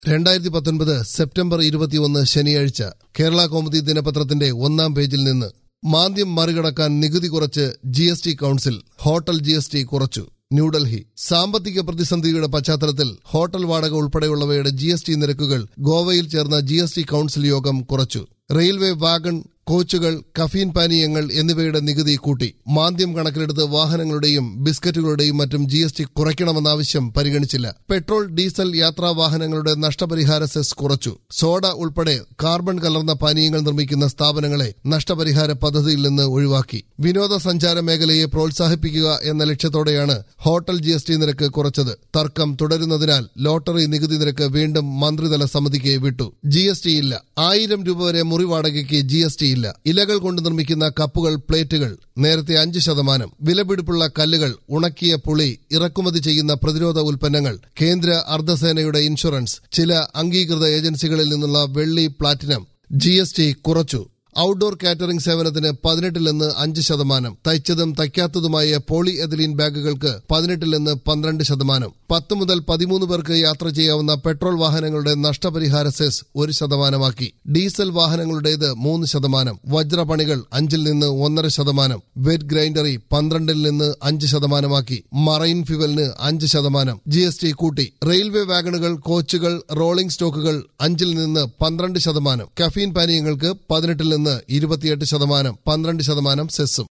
രണ്ടായിരത്തി പത്തൊൻപത് സെപ്റ്റംബർ ഇരുപത്തിയൊന്ന് ശനിയാഴ്ച കേരള കൗമുദി ദിനപത്രത്തിന്റെ ഒന്നാം പേജിൽ നിന്ന് മാന്ദ്യം മറികടക്കാൻ നികുതി കുറച്ച് G S T council hotel G S T കുറച്ചു ന്യൂഡൽഹി സാമ്പത്തിക പ്രതിസന്ധിയുടെ പശ്ചാത്തലത്തിൽ ഹോട്ടൽ വാടക ഉൾപ്പെടെയുള്ളവയുടെ ജി എസ് ടി നിരക്കുകൾ ഗോവയിൽ ചേർന്ന ജി എസ് ടി കൌൺസിൽ യോഗം കുറച്ചു റെയിൽവേ വാഗൺ കോച്ചുകൾ കഫീൻ പാനീയങ്ങൾ എന്നിവയുടെ നികുതി കൂട്ടി മാന്ദ്യം കണക്കിലെടുത്ത് വാഹനങ്ങളുടെയും ബിസ്ക്കറ്റുകളുടെയും മറ്റും ജി എസ് ടി കുറയ്ക്കണമെന്ന ആവശ്യം പരിഗണിച്ചില്ല പെട്രോൾ ഡീസൽ യാത്രാ വാഹനങ്ങളുടെ നഷ്ടപരിഹാര സെസ് കുറച്ചു സോഡ ഉൾപ്പെടെ കാർബൺ കലർന്ന പാനീയങ്ങൾ നിർമ്മിക്കുന്ന സ്ഥാപനങ്ങളെ നഷ്ടപരിഹാര പദ്ധതിയിൽ നിന്ന് ഒഴിവാക്കി വിനോദസഞ്ചാര മേഖലയെ പ്രോത്സാഹിപ്പിക്കുക എന്ന ലക്ഷ്യത്തോടെയാണ് ഹോട്ടൽ ജി എസ് ടി നിരക്ക് കുറച്ചത് തർക്കം തുടരുന്നതിനാൽ ലോട്ടറി നികുതി നിരക്ക് വീണ്ടും മന്ത്രിതല സമിതിക്ക് വിട്ടു ജി എസ് ടി ഇല്ല ആയിരം രൂപ വരെ മുറി വാടകയ്ക്ക് ജി എസ് ടി ഇല്ല ഇലകൾ കൊണ്ട് നിർമ്മിക്കുന്ന കപ്പുകൾ പ്ലേറ്റുകൾ നേരത്തെ അഞ്ച് ശതമാനം വിലപിടിപ്പുള്ള കല്ലുകൾ ഉണക്കിയ പുളി ഇറക്കുമതി ചെയ്യുന്ന പ്രതിരോധ ഉൽപ്പന്നങ്ങൾ കേന്ദ്ര അർദ്ധസേനയുടെ ഇൻഷുറൻസ് ചില അംഗീകൃത ഏജൻസികളിൽ നിന്നുള്ള വെള്ളി പ്ലാറ്റിനം ജി എസ് ടി കുറച്ചു ഔട്ട്ഡോർ കാറ്ററിംഗ് സേവനത്തിന് പതിനെട്ടിൽ നിന്ന് അഞ്ച് ശതമാനം തയ്ച്ചതും തയ്ക്കാത്തതുമായ പോളി എഥിലീൻ ബാഗുകൾക്ക് പതിനെട്ടിൽ നിന്ന് പന്ത്രണ്ട് ശതമാനം പത്ത് മുതൽ പതിമൂന്ന് പേർക്ക് യാത്ര ചെയ്യാവുന്ന പെട്രോൾ വാഹനങ്ങളുടെ നഷ്ടപരിഹാര സെസ് ഒരു ശതമാനമാക്കി ഡീസൽ വാഹനങ്ങളുടേത് മൂന്ന് ശതമാനം വജ്രപണികൾ അഞ്ചിൽ നിന്ന് ഒന്നര ശതമാനം വെറ്റ് ഗ്രൈൻഡറി പന്ത്രണ്ടിൽ നിന്ന് അഞ്ച് ശതമാനമാക്കി മറൈൻ ഫ്യുവലിന് അഞ്ച് ശതമാനം ജി എസ് ടി കൂട്ടി റെയിൽവേ വാഗണുകൾ കോച്ചുകൾ റോളിംഗ് സ്റ്റോക്കുകൾ അഞ്ചിൽ നിന്ന് പന്ത്രണ്ട് ശതമാനം കഫീൻ പാനീയങ്ങൾക്ക് പതിനെട്ടിൽ നിന്ന് ഇരുപത്തിയെട്ട് ശതമാനം പന്ത്രണ്ട് ശതമാനം സെസ്സും